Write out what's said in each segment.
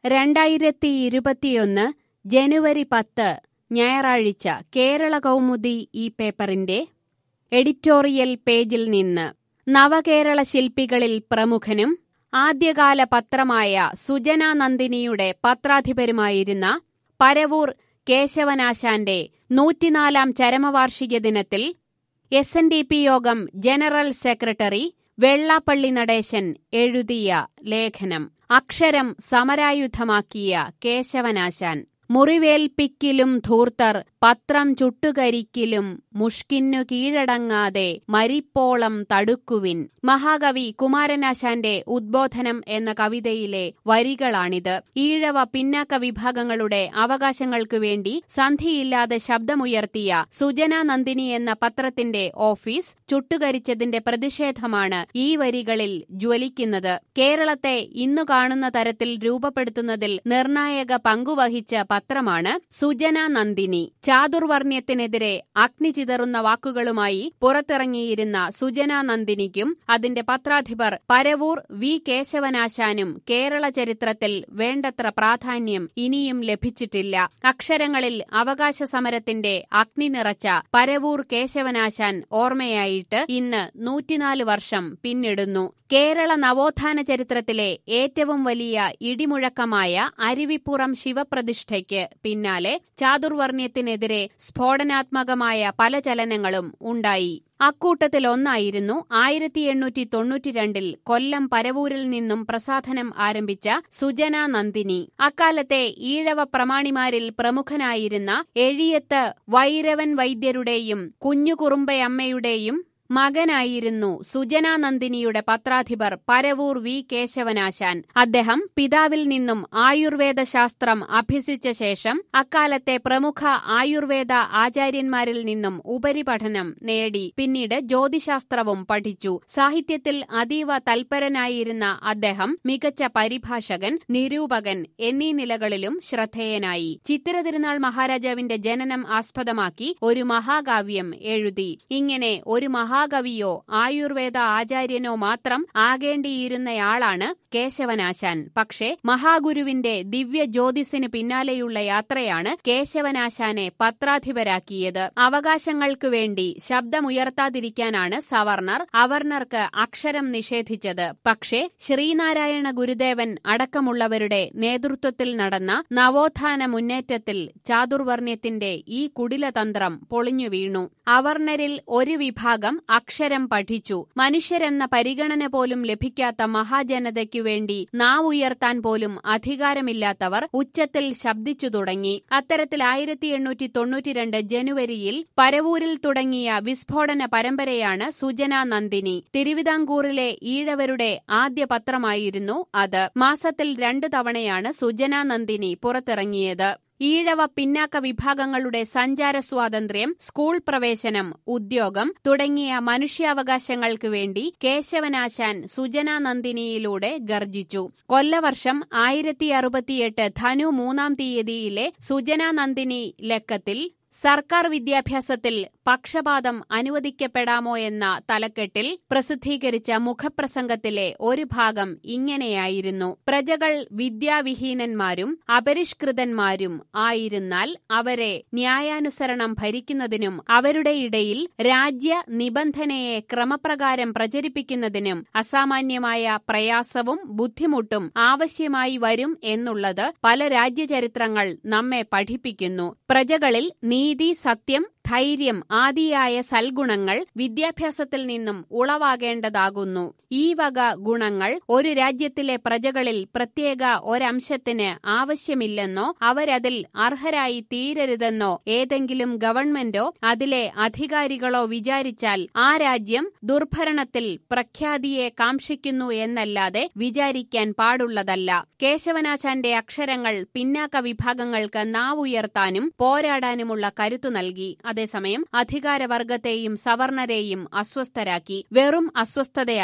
രണ്ടായിരത്തി ഇരുപത്തിയൊന്ന് ജനുവരി പത്ത് ഞായറാഴ്ച കേരള കൗമുദി ഈ പേപ്പറിന്റെ എഡിറ്റോറിയൽ പേജിൽ നിന്ന് നവകേരള ശില്പികളിൽ പ്രമുഖനും ആദ്യകാല പത്രമായ സുജന നന്ദിനിയുടെ പത്രാധിപരുമായിരുന്ന പരവൂർ കേശവനാശാന്റെ നൂറ്റിനാലാം ചരമവാർഷിക ദിനത്തിൽ S N D P Yogam general secretary Vellappally Natesan എഴുതിയ ലേഖനം അക്ഷരം സമരായുധമാക്കിയ കേശവനാശാൻ മുറിവേൽപ്പിക്കിലും ധൂർത്തർ പത്രം ചുട്ടുകരിക്കിലും മുഷ്കിന്നു കീഴടങ്ങാതെ മരിപ്പോളം തടുക്കുവിൻ മഹാകവി കുമാരനാശാന്റെ ഉദ്ബോധനം എന്ന കവിതയിലെ വരികളാണിത് ഈഴവ പിന്നാക്ക വിഭാഗങ്ങളുടെ അവകാശങ്ങൾക്കു വേണ്ടി സന്ധിയില്ലാതെ ശബ്ദമുയർത്തിയ സുജന നന്ദിനി എന്ന പത്രത്തിന്റെ ഓഫീസ് ചുട്ടുകരിച്ചതിന്റെ പ്രതിഷേധമാണ് ഈ വരികളിൽ ജ്വലിക്കുന്നത് കേരളത്തെ ഇന്നു കാണുന്ന തരത്തിൽ രൂപപ്പെടുത്തുന്നതിൽ നിർണായക പങ്കുവഹിച്ച പത്രമാണ് സുജന നന്ദിനി ചാതുർവർണ്ണ്യത്തിനെതിരെ അഗ്നി ചിതറുന്ന വാക്കുകളുമായി പുറത്തിറങ്ങിയിരുന്ന സുജന നന്ദിനിക്കും അതിന്റെ പത്രാധിപർ പരവൂർ വി കേശവനാശാനും കേരള ചരിത്രത്തിൽ വേണ്ടത്ര പ്രാധാന്യം ഇനിയും ലഭിച്ചിട്ടില്ല അക്ഷരങ്ങളിൽ അവകാശ സമരത്തിന്റെ അഗ്നി നിറച്ച പരവൂർ കേശവനാശാൻ ഓർമ്മയായിട്ട് ഇന്ന് നൂറ്റിനാല് വർഷം പിന്നിടുന്നു കേരള നവോത്ഥാന ചരിത്രത്തിലെ ഏറ്റവും വലിയ ഇടിമുഴക്കമായ അരുവിപ്പുറം ശിവപ്രതിഷ്ഠയ്ക്ക് പിന്നാലെ ചാതുർവർണ്ണ്യത്തിനെതിരെ സ്ഫോടനാത്മകമായ പല ചലനങ്ങളും ഉണ്ടായി അക്കൂട്ടത്തിലൊന്നായിരുന്നു ആയിരത്തി എണ്ണൂറ്റി തൊണ്ണൂറ്റിരണ്ടിൽ കൊല്ലം പരവൂരിൽ നിന്നും പ്രസാധനം ആരംഭിച്ച സുജന നന്ദിനി അക്കാലത്തെ ഈഴവ പ്രമാണിമാരിൽ പ്രമുഖനായിരുന്ന എഴിയത്ത് വൈരവൻ വൈദ്യരുടെയും കുഞ്ഞുകുറുമ്പയമ്മയുടെയും മകനായിരുന്നു സുജന നന്ദിനിയുടെ പത്രാധിപർ പരവൂർ വി കേശവനാശാൻ അദ്ദേഹം പിതാവിൽ നിന്നും ആയുർവേദ ശാസ്ത്രം അഭ്യസിച്ച ശേഷം അക്കാലത്തെ പ്രമുഖ ആയുർവേദ ആചാര്യന്മാരിൽ നിന്നും ഉപരിപഠനം നേടി പിന്നീട് ജ്യോതിശാസ്ത്രവും പഠിച്ചു സാഹിത്യത്തിൽ അതീവ തൽപരനായിരുന്ന അദ്ദേഹം മികച്ച പരിഭാഷകൻ നിരൂപകൻ എന്നീ നിലകളിലും ശ്രദ്ധേയനായി ചിത്തിര തിരുനാൾ മഹാരാജാവിന്റെ ജനനം ആസ്പദമാക്കി ഒരു മഹാകാവ്യം എഴുതി ഇങ്ങനെ ഒരു മഹാ മഹാകവിയോ ആയുർവേദ ആചാര്യനോ മാത്രം ആകേണ്ടിയിരുന്നയാളാണ് കേശവനാശാൻ പക്ഷേ മഹാഗുരുവിന്റെ ദിവ്യ ജ്യോതിസിന് പിന്നാലെയുള്ള യാത്രയാണ് കേശവനാശാനെ പത്രാധിപരാക്കിയത് അവകാശങ്ങൾക്കു വേണ്ടി ശബ്ദമുയർത്താതിരിക്കാനാണ് സവർണർ അവർണർക്ക് അക്ഷരം നിഷേധിച്ചത് പക്ഷേ ശ്രീനാരായണ ഗുരുദേവൻ അടക്കമുള്ളവരുടെ നേതൃത്വത്തിൽ നടന്ന നവോത്ഥാന മുന്നേറ്റത്തിൽ ചാതുർവർണ്ണ്യത്തിന്റെ ഈ കുടിലതന്ത്രം പൊളിഞ്ഞു വീണു അവർണരിൽ ഒരു വിഭാഗം അക്ഷരം പഠിച്ചു മനുഷ്യരെന്ന പരിഗണന പോലും ലഭിക്കാത്ത മഹാജനതയ്ക്കു വേണ്ടി നാവുയർത്താൻ പോലും അധികാരമില്ലാത്തവർ ഉച്ചത്തിൽ ശബ്ദിച്ചു തുടങ്ങി അത്തരത്തിൽ ആയിരത്തി എണ്ണൂറ്റി തൊണ്ണൂറ്റിരണ്ട് ജനുവരിയിൽ പരവൂരിൽ തുടങ്ങിയ വിസ്ഫോടന പരമ്പരയാണ് സുജന നന്ദിനി തിരുവിതാംകൂറിലെ ഈഴവരുടെ ആദ്യ പത്രമായിരുന്നു അത് മാസത്തിൽ രണ്ടു തവണയാണ് സുജന നന്ദിനി പുറത്തിറങ്ങിയത് ഈഴവ പിന്നാക്ക വിഭാഗങ്ങളുടെ സഞ്ചാര സ്വാതന്ത്ര്യം സ്കൂൾ പ്രവേശനം ഉദ്യോഗം തുടങ്ങിയ മനുഷ്യാവകാശങ്ങൾക്ക് വേണ്ടി കേശവനാശാൻ സുജന നന്ദിനിയിലൂടെ ഗർജിച്ചു കൊല്ലവർഷം ആയിരത്തി അറുപത്തിയെട്ട് ധനു മൂന്നാം തീയതിയിലെ സുജന നന്ദിനി ലക്കത്തിൽ സർക്കാർ വിദ്യാഭ്യാസത്തിൽ പക്ഷപാതം അനുവദിക്കപ്പെടാമോ എന്ന തലക്കെട്ടിൽ പ്രസിദ്ധീകരിച്ച മുഖപ്രസംഗത്തിലെ ഒരു ഭാഗം ഇങ്ങനെയായിരുന്നു പ്രജകൾ വിദ്യാവിഹീനന്മാരും അപരിഷ്കൃതന്മാരും ആയിരുന്നാൽ അവരെ ന്യായാനുസരണം ഭരിക്കുന്നതിനും അവരുടെ ഇടയിൽ രാജ്യ നിബന്ധനയെ ക്രമപ്രകാരം പ്രചരിപ്പിക്കുന്നതിനും അസാമാന്യമായ പ്രയാസവും ബുദ്ധിമുട്ടും ആവശ്യമായി വരും എന്നുള്ളത് പല രാജ്യചരിത്രങ്ങൾ നമ്മെ പഠിപ്പിക്കുന്നു പ്രജകളിൽ നീതി സത്യം ധൈര്യം ആദിയായ സൽഗുണങ്ങൾ വിദ്യാഭ്യാസത്തിൽ നിന്നും ഉളവാകേണ്ടതാകുന്നു ഈ വക ഗുണങ്ങൾ ഒരു രാജ്യത്തിലെ പ്രജകളിൽ പ്രത്യേക ഒരംശത്തിന് ആവശ്യമില്ലെന്നോ അവരതിൽ അർഹരായി തീരരുതെന്നോ ഏതെങ്കിലും ഗവൺമെന്റോ അതിലെ അധികാരികളോ വിചാരിച്ചാൽ ആ രാജ്യം ദുർഭരണത്തിൽ പ്രഖ്യാതിയെ കാക്ഷിക്കുന്നു എന്നല്ലാതെ വിചാരിക്കാൻ പാടുള്ളതല്ല കേശവനാശാന്റെ അക്ഷരങ്ങൾ പിന്നാക്ക വിഭാഗങ്ങൾക്ക് നാവുയർത്താനും പോരാടാനുമുള്ള കരുത്തു നൽകി അതേസമയം അധികാരവർഗത്തെയും സവർണരെയും അസ്വസ്ഥരാക്കി വെറും അസ്വസ്ഥതയല്ല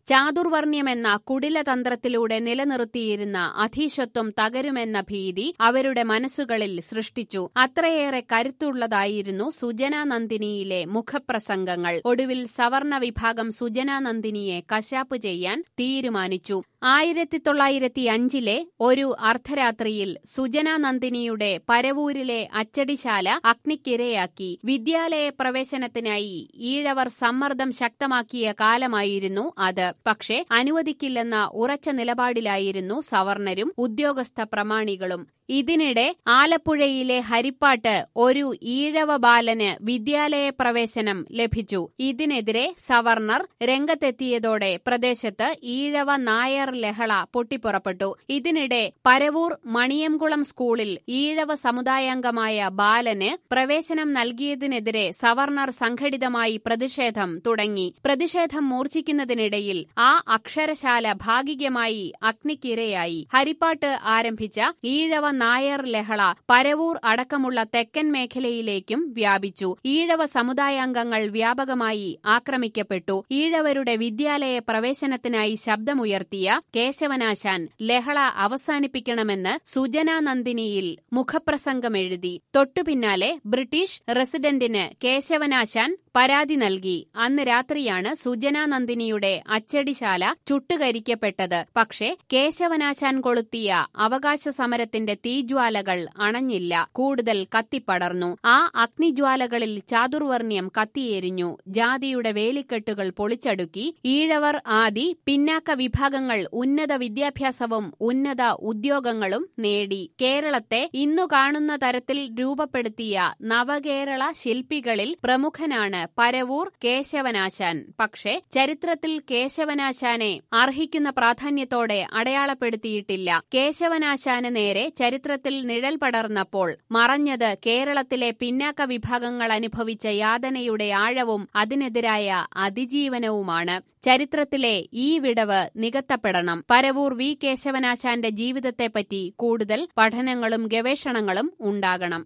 ചാതുർവർണ്ണ്യമെന്ന കുടിലതന്ത്രത്തിലൂടെ നിലനിർത്തിയിരുന്ന അധീശത്വം തകരുമെന്ന ഭീതി അവരുടെ മനസ്സുകളിൽ സൃഷ്ടിച്ചു അത്രയേറെ കരുത്തുള്ളതായിരുന്നു സുജനാനന്ദിനിയിലെ മുഖപ്രസംഗങ്ങൾ ഒടുവിൽ സവർണ വിഭാഗം സുജനാനന്ദിനിയെ കശാപ്പ് ചെയ്യാൻ തീരുമാനിച്ചു ആയിരത്തി തൊള്ളായിരത്തി അഞ്ചിലെ ഒരു അർദ്ധരാത്രിയിൽ സുജനാനന്ദിനിയുടെ പരവൂരിലെ അച്ചടിശാല അഗ്നിക്കിരയാക്കി വിദ്യാലയ പ്രവേശനത്തിനായി ഈഴവർ സമ്മർദ്ദം ശക്തമാക്കിയ കാലമായിരുന്നു അത് പക്ഷേ അനുവദിക്കില്ലെന്ന ഉറച്ച നിലപാടിലായിരുന്നു സവർണരും ഉദ്യോഗസ്ഥ പ്രമാണികളും ഇതിനിടെ ആലപ്പുഴയിലെ ഹരിപ്പാട്ട് ഒരു ഈഴവ ബാലന് വിദ്യാലയ പ്രവേശനം ലഭിച്ചു ഇതിനെതിരെ സവർണർ രംഗത്തെത്തിയതോടെ പ്രദേശത്ത് ഈഴവ നായർ ലഹള പൊട്ടിപ്പുറപ്പെട്ടു ഇതിനിടെ പരവൂർ മണിയംകുളം സ്കൂളിൽ ഈഴവ സമുദായാംഗമായ ബാലന് പ്രവേശനം നൽകിയതിനെതിരെ സവർണർ സംഘടിതമായി പ്രതിഷേധം തുടങ്ങി പ്രതിഷേധം മൂർച്ഛിക്കുന്നതിനിടയിൽ ആ അക്ഷരശാല ഭാഗികമായി അഗ്നിക്കിരയായി ഹരിപ്പാട്ട് ആരംഭിച്ച ഈഴവ നായർ ലഹള പരവൂർ അടക്കമുള്ള തെക്കൻ മേഖലയിലേക്കും വ്യാപിച്ചു ഈഴവ സമുദായാംഗങ്ങൾ വ്യാപകമായി ആക്രമിക്കപ്പെട്ടു ഈഴവരുടെ വിദ്യാലയ പ്രവേശനത്തിനായി ശബ്ദമുയർത്തിയ കേശവനാശാൻ ലഹള അവസാനിപ്പിക്കണമെന്ന് സുജനാനന്ദിനിയിൽ മുഖപ്രസംഗമെഴുതി തൊട്ടുപിന്നാലെ ബ്രിട്ടീഷ് റെസിഡന്റിന് കേശവനാശാൻ പരാതി നൽകി അന്ന് രാത്രിയാണ് സുജനാനന്ദിനിയുടെ അച്ചടിശാല ചുട്ടുകരിക്കപ്പെട്ടത് പക്ഷേ കേശവനാശാൻ കൊളുത്തിയ അവകാശ സമരത്തിന്റെ തീജ്വാലകൾ അണഞ്ഞില്ല കൂടുതൽ കത്തിപ്പടർന്നു ആ അഗ്നിജ്വാലകളിൽ ചാതുർവർണ്ണ്യം കത്തിയെരിഞ്ഞു ജാതിയുടെ വേലിക്കെട്ടുകൾ പൊളിച്ചടുക്കി ഈഴവർ ആദി പിന്നാക്ക വിഭാഗങ്ങൾ ഉന്നത വിദ്യാഭ്യാസവും ഉന്നത ഉദ്യോഗങ്ങളും നേടി കേരളത്തെ ഇന്നു കാണുന്ന തരത്തിൽ രൂപപ്പെടുത്തിയ നവകേരള ശില്പികളിൽ പ്രമുഖനാണ് പരവൂർ കേശവനാശാൻ പക്ഷേ ചരിത്രത്തിൽ കേശവനാശാനെ അർഹിക്കുന്ന പ്രാധാന്യത്തോടെ അടയാളപ്പെടുത്തിയിട്ടില്ല കേശവനാശാന് നേരെ ചരിത്രത്തിൽ നിഴൽ പടർന്നപ്പോൾ മറഞ്ഞത് കേരളത്തിലെ പിന്നാക്ക വിഭാഗങ്ങൾ അനുഭവിച്ച യാതനയുടെ ആഴവും അതിനെതിരായ അതിജീവനവുമാണ് ചരിത്രത്തിലെ ഈ വിടവ് നികത്തപ്പെടണം പരവൂർ വി കേശവനാശാന്റെ ജീവിതത്തെപ്പറ്റി കൂടുതൽ പഠനങ്ങളും ഗവേഷണങ്ങളും ഉണ്ടാകണം